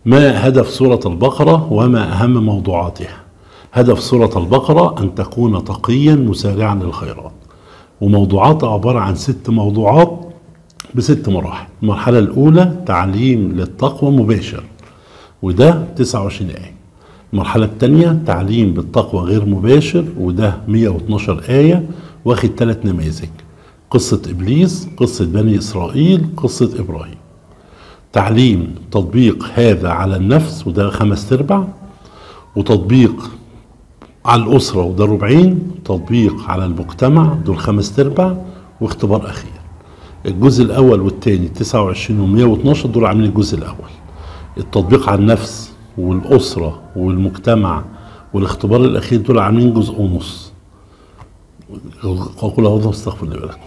ما هدف سورة البقرة وما أهم موضوعاتها هدف سورة البقرة أن تكون تقيا مسارعا للخيرات وموضوعاتها عبارة عن ست موضوعات بست مراحل المرحلة الأولى تعليم للتقوى مباشر وده 29 آية المرحلة الثانية تعليم بالتقوى غير مباشر وده 112 آية واخد ثلاث نماذج قصة إبليس قصة بني إسرائيل قصة إبراهيم تعليم تطبيق هذا على النفس وده خمس تربع وتطبيق على الأسرة وده ربعين تطبيق على المجتمع دول خمس تربع واختبار أخير الجزء الأول والثاني 29 و 112 دول عاملين الجزء الأول التطبيق على النفس والأسرة والمجتمع والاختبار الأخير دول عاملين جزء ونص أقول أعوذ استغفر الله لكم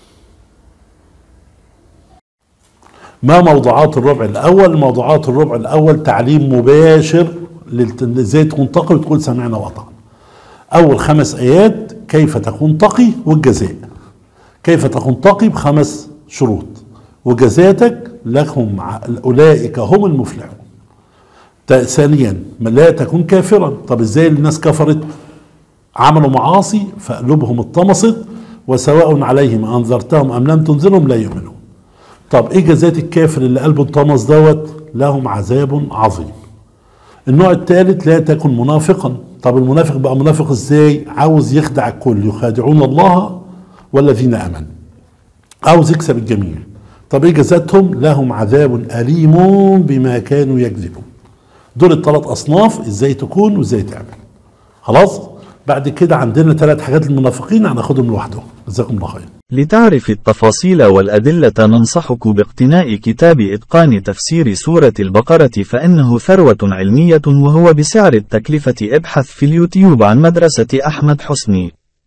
ما موضوعات الربع الأول موضوعات الربع الأول تعليم مباشر للت- ازاي تكون تقي وتقول سمعنا وأطعنا أول خمس آيات كيف تكون تقي والجزاء كيف تكون تقي بخمس شروط وجزاتك لهم ع- أولئك هم المفلحون تا- ثانيا ما لا تكون كافرا طب ازاي الناس كفرت عملوا معاصي فقلوبهم اتطمست وسواء عليهم انذرتهم ام لم تنذرهم لا يؤمنون طب ايه جزات الكافر اللي قلبه اتطمس دوت لهم عذاب عظيم النوع الثالث لا تكن منافقا طب المنافق بقى منافق ازاي عاوز يخدع الكل يخادعون الله والذين امنوا عاوز يكسب الجميع طب ايه جزاتهم لهم عذاب اليم بما كانوا يكذبون دول الثلاث اصناف ازاي تكون وازاي تعمل خلاص بعد كده عندنا ثلاث حاجات للمنافقين هناخدهم لوحدهم جزاكم الله خير لتعرف التفاصيل والأدلة ننصحك باقتناء كتاب إتقان تفسير سورة البقرة فإنه ثروة علمية وهو بسعر التكلفة ابحث في اليوتيوب عن مدرسة أحمد حسني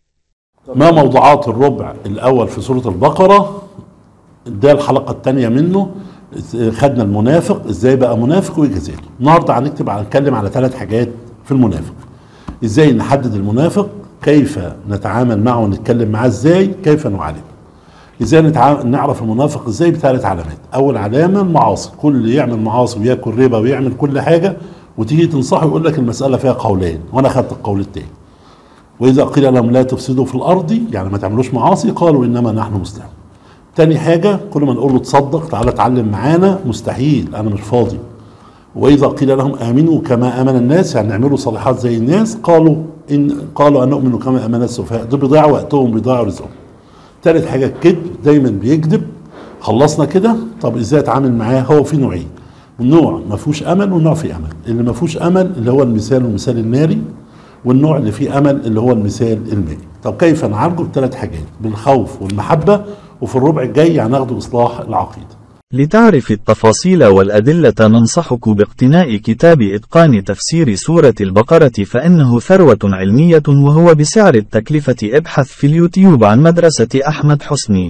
ما موضوعات الربع الاول في سوره البقره ده الحلقه الثانيه منه خدنا المنافق ازاي بقى منافق وايه جزاته النهارده هنكتب هنتكلم على ثلاث حاجات في المنافق ازاي نحدد المنافق كيف نتعامل معه ونتكلم معاه ازاي كيف نعالجه ازاي نتع... نعرف المنافق ازاي بثلاث علامات اول علامه المعاصي كل اللي يعمل معاصي وياكل ربا ويعمل كل حاجه وتيجي تنصحه يقول لك المساله فيها قولين وانا خدت القول التاني واذا قيل لهم لا تفسدوا في الارض يعني ما تعملوش معاصي قالوا انما نحن مسلمون تاني حاجه كل ما نقول له تصدق تعالى اتعلم معانا مستحيل انا مش فاضي واذا قيل لهم امنوا كما امن الناس يعني اعملوا صالحات زي الناس قالوا ان قالوا ان نؤمن كما امن السفهاء دول بيضيعوا وقتهم بيضيعوا رزقهم تالت حاجه الكذب دايما بيكذب خلصنا كده طب ازاي اتعامل معاه هو في نوعين نوع ما فيهوش امل ونوع فيه امل اللي ما فيهوش امل اللي هو المثال والمثال الناري والنوع اللي فيه امل اللي هو المثال المائي طب كيف نعالجه بثلاث حاجات بالخوف والمحبه وفي الربع الجاي هناخده اصلاح العقيده لتعرف التفاصيل والأدلة ننصحك باقتناء كتاب إتقان تفسير سورة البقرة فإنه ثروة علمية وهو بسعر التكلفة ابحث في اليوتيوب عن مدرسة أحمد حسني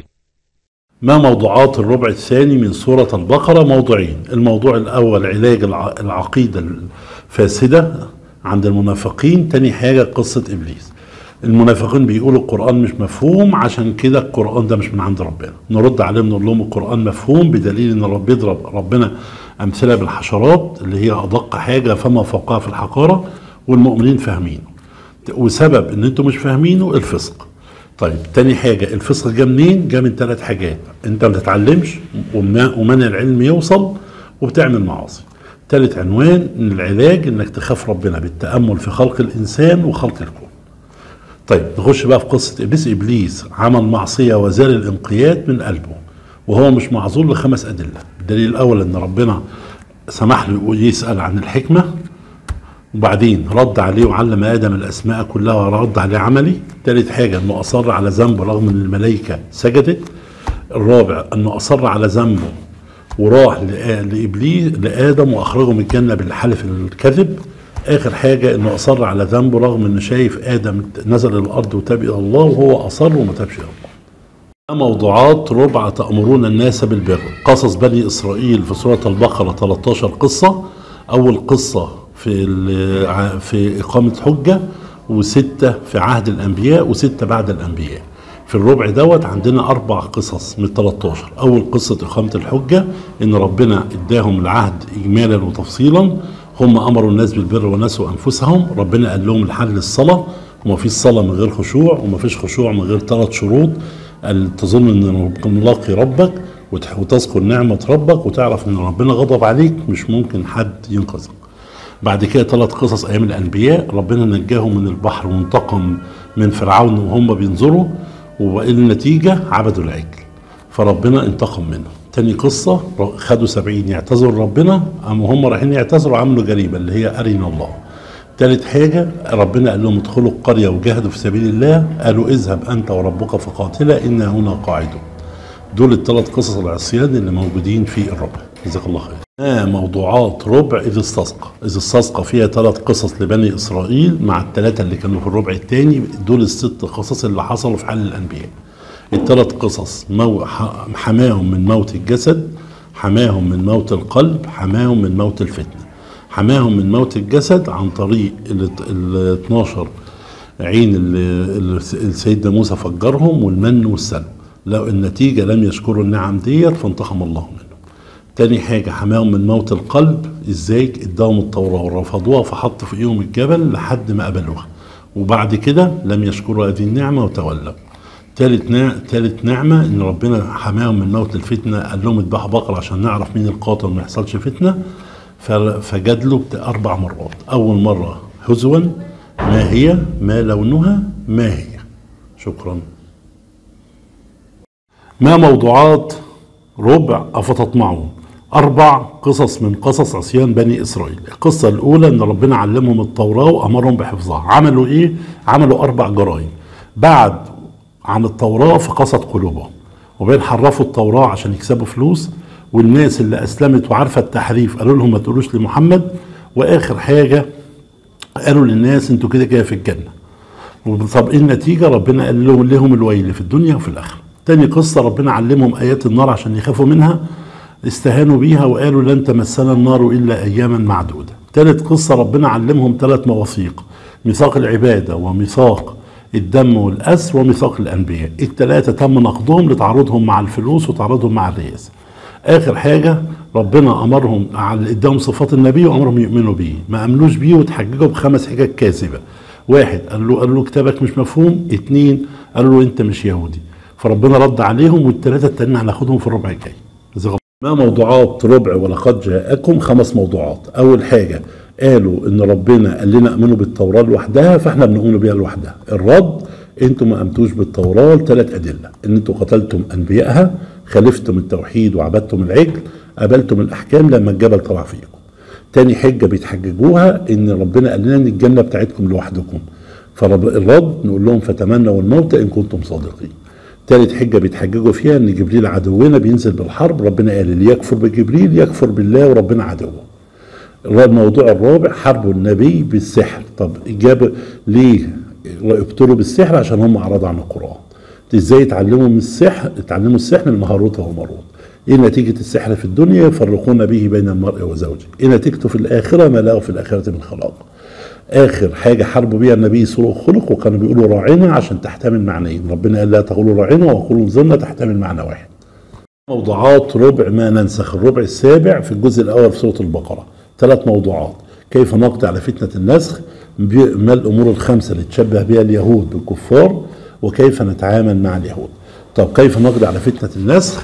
ما موضوعات الربع الثاني من سورة البقرة موضوعين الموضوع الأول علاج الع- العقيدة الفاسدة عند المنافقين تاني حاجة قصة إبليس المنافقين بيقولوا القرآن مش مفهوم عشان كده القرآن ده مش من عند ربنا نرد عليهم نقول لهم القرآن مفهوم بدليل ان رب يضرب ربنا أمثلة بالحشرات اللي هي أدق حاجة فما فوقها في الحقارة والمؤمنين فاهمينه وسبب ان انتوا مش فاهمينه الفسق طيب تاني حاجة الفسق جه منين؟ جه من ثلاث حاجات انت ما تتعلمش وما- ومنع العلم يوصل وبتعمل معاصي تالت عنوان ان العلاج انك تخاف ربنا بالتأمل في خلق الانسان وخلق الكون طيب نخش بقى في قصة ابليس ابليس عمل معصية وزال الانقياد من قلبه وهو مش معذور لخمس ادلة الدليل الاول ان ربنا سمح له يقول- يسأل عن الحكمة وبعدين رد عليه وعلم ادم الاسماء كلها ورد عليه عملي ثالث حاجه انه اصر على ذنبه رغم ان الملائكه سجدت الرابع انه اصر على ذنبه وراح لآ- لابليس لادم واخرجه من الجنه بالحلف الكذب اخر حاجه انه اصر على ذنبه رغم انه شايف ادم نزل الارض وتاب الى الله وهو اصر وما تابش الى الله موضوعات ربع تأمرون الناس بالبر قصص بني إسرائيل في سورة البقرة 13 قصة أول قصة في ال- ع- في إقامة حجة وستة في عهد الأنبياء وستة بعد الأنبياء في الربع دوت عندنا أربع قصص من 13 أول قصة إقامة الحجة إن ربنا إداهم العهد إجمالا وتفصيلا هم أمروا الناس بالبر ونسوا أنفسهم ربنا قال لهم الحل الصلاة وما فيش صلاة من غير خشوع وما فيش خشوع من غير ثلاث شروط ال- تظن إن ملاقي ربك وتح- وتذكر نعمة ربك وتعرف إن ربنا غضب عليك مش ممكن حد ينقذك بعد كده ثلاث قصص ايام الانبياء ربنا نجاهم من البحر وانتقم من فرعون وهم بينظروا والنتيجه عبدوا العجل فربنا انتقم منهم تاني قصة ر- خدوا سبعين يعتذروا ربنا أما هم رايحين يعتذروا عملوا جريمة اللي هي أرنا الله تالت حاجة ربنا قال لهم ادخلوا القرية وجاهدوا في سبيل الله قالوا اذهب أنت وربك فقاتلا إنا هنا قاعدون دول الثلاث قصص العصيان اللي موجودين في الربع جزاك الله خير ما موضوعات ربع إذ استسقى إذ استسقى فيها ثلاث قصص لبني إسرائيل مع الثلاثة اللي كانوا في الربع الثاني دول الست قصص اللي حصلوا في حال الأنبياء الثلاث قصص مو ح- حماهم من موت الجسد حماهم من موت القلب حماهم من موت الفتنة حماهم من موت الجسد عن طريق ال ال 12 عين اللي اللي سيدنا موسى فجرهم والمن والسلم لو النتيجة لم يشكروا النعم ديت فانتقم الله منهم تاني حاجة حماهم من موت القلب ازاي اداهم التوراة ورفضوها فحط في ايهم الجبل لحد ما قبلوها وبعد كده لم يشكروا هذه النعمة وتولوا تالت نع... تالت نعمة ان ربنا حماهم من موت الفتنة قال لهم اذبحوا بقرة عشان نعرف مين القاتل وما يحصلش فتنة ف... فجادلوا بت- اربع مرات اول مرة هزوا ما هي ما لونها ما هي شكرا ما موضوعات ربع أفتطمعون أربع قصص من قصص عصيان بني إسرائيل القصة الأولى أن ربنا علمهم التوراة وأمرهم بحفظها عملوا إيه؟ عملوا أربع جرائم بعد عن التوراة فقست قلوبهم وبين حرفوا التوراة عشان يكسبوا فلوس والناس اللي أسلمت وعارفة التحريف قالوا لهم ما تقولوش لمحمد وآخر حاجة قالوا للناس انتوا كده كده في الجنة طب ايه النتيجة ربنا قال لهم لهم الويل في الدنيا وفي الآخرة تاني قصة ربنا علمهم آيات النار عشان يخافوا منها استهانوا بيها وقالوا لن تمسنا النار إلا أياما معدودة تالت قصة ربنا علمهم ثلاث مواثيق ميثاق العبادة وميثاق الدم والأسر وميثاق الأنبياء التلاتة تم نقضهم لتعارضهم مع الفلوس وتعارضهم مع الرئاسة اخر حاجه ربنا امرهم على اداهم صفات النبي وامرهم يؤمنوا بيه ما امنوش بيه وتحججوا بخمس حجج كاذبه واحد قال له قال له كتابك مش مفهوم اتنين قال له انت مش يهودي فربنا رد عليهم والثلاثه التانيين هناخدهم في الربع الجاي جزاك الله ما موضوعات ربع ولقد جاءكم خمس موضوعات اول حاجه قالوا ان ربنا قال لنا امنوا بالتوراه لوحدها فاحنا بنؤمن بيها لوحدها الرد انتم ما امنتوش بالتوراه لثلاث ادله ان انتم قتلتم انبيائها خالفتم التوحيد وعبدتم العجل قبلتم الاحكام لما الجبل طلع فيكم تاني حجه بيتحججوها ان ربنا قال لنا ان الجنه بتاعتكم لوحدكم فالرد نقول لهم فتمنوا الموت ان كنتم صادقين تالت حجة بيتحججوا فيها ان جبريل عدونا بينزل بالحرب ربنا قال اللي يكفر بجبريل يكفر بالله وربنا عدوه الموضوع الرابع حرب النبي بالسحر طب جاب ليه ابتلوا بالسحر عشان هم اعرضوا عن القرآن ازاي اتعلموا من السحر اتعلموا السحر من هاروت وماروت ايه نتيجة السحر في الدنيا يفرقون به بين المرء وزوجه ايه نتيجته في الاخرة ما لقوا في الاخرة من خلاق اخر حاجة حاربوا بيها النبي سوء الخلق وكانوا بيقولوا راعنا عشان تحتمل معنيين ربنا قال لا تقولوا راعنا وقولوا انظرنا تحتمل معنى واحد موضوعات ربع ما ننسخ الربع السابع في الجزء الاول في سورة البقرة ثلاث موضوعات كيف نقضي على فتنة النسخ ما الامور الخمسة اللي تشبه بها اليهود بالكفار وكيف نتعامل مع اليهود طب كيف نقضي على فتنة النسخ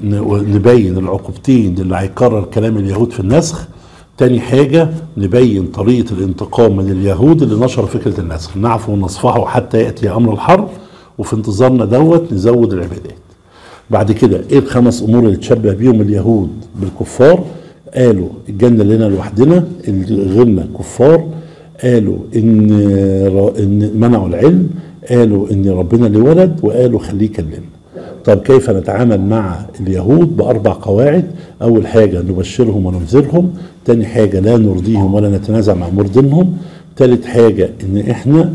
نبين العقوبتين اللي هيكرر كلام اليهود في النسخ تاني حاجة نبين طريقة الانتقام من اليهود اللي نشروا فكرة النسخ نعفو ونصفحه حتى يأتي أمر الحرب وفي انتظارنا دوت نزود العبادات بعد كده ايه الخمس امور اللي تشبه بيهم اليهود بالكفار قالوا الجنة لنا لوحدنا غيرنا كفار قالوا ان ان منعوا العلم قالوا ان ربنا ليه ولد وقالوا خليه يكلمنا طب كيف نتعامل مع اليهود بأربع قواعد أول حاجة نبشرهم وننذرهم تاني حاجة لا نرضيهم ولا نتنازع مع مرضينهم تالت حاجة إن إحنا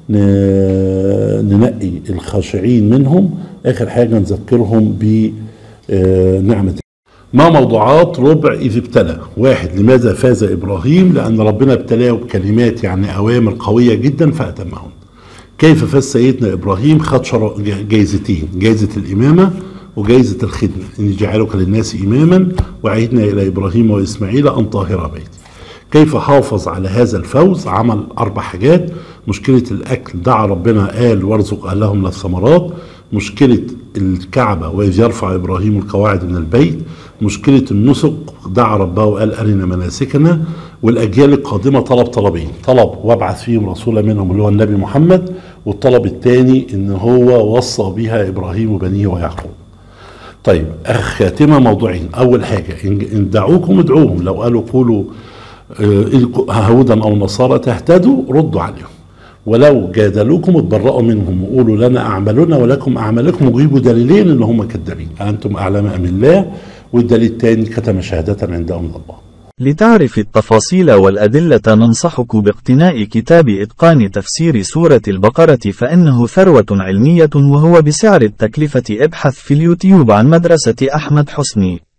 ننقي الخاشعين منهم آخر حاجة نذكرهم بنعمة ما موضوعات ربع إذ ابتلى واحد لماذا فاز إبراهيم لأن ربنا ابتلاه بكلمات يعني أوامر قوية جدا فأتمهم كيف فاز سيدنا ابراهيم خد شر- ج- جايزتين جايزه الامامه وجايزه الخدمه ان جعلك للناس اماما وعهدنا الى ابراهيم واسماعيل ان طاهر بيتي كيف حافظ على هذا الفوز عمل أربع حاجات مشكلة الأكل دعا ربنا قال وارزق أهلهم من الثمرات مشكلة الكعبة وإذ يرفع إبراهيم القواعد من البيت مشكلة النسك دعا ربه وقال أرنا مناسكنا والأجيال القادمة طلب طلبين طلب وابعث فيهم رسولا منهم اللي هو النبي محمد والطلب الثاني إن هو وصى بها إبراهيم وبنيه ويعقوب طيب خاتمة موضوعين أول حاجة إن إن دعوكم ادعوهم لو قالوا قولوا آه، هودا أو نصارى تهتدوا ردوا عليهم ولو جادلوكم اتبرأوا منهم وقولوا لنا أعمالنا ولكم أعمالكم وجيبوا دليلين إن هم كذابين أنتم أعلم أم الله والدليل الثاني كتم شهادة عندهم من الله لتعرف التفاصيل والأدلة ننصحك باقتناء كتاب إتقان تفسير سورة البقرة فإنه ثروة علمية وهو بسعر التكلفة ابحث في اليوتيوب عن مدرسة أحمد حسني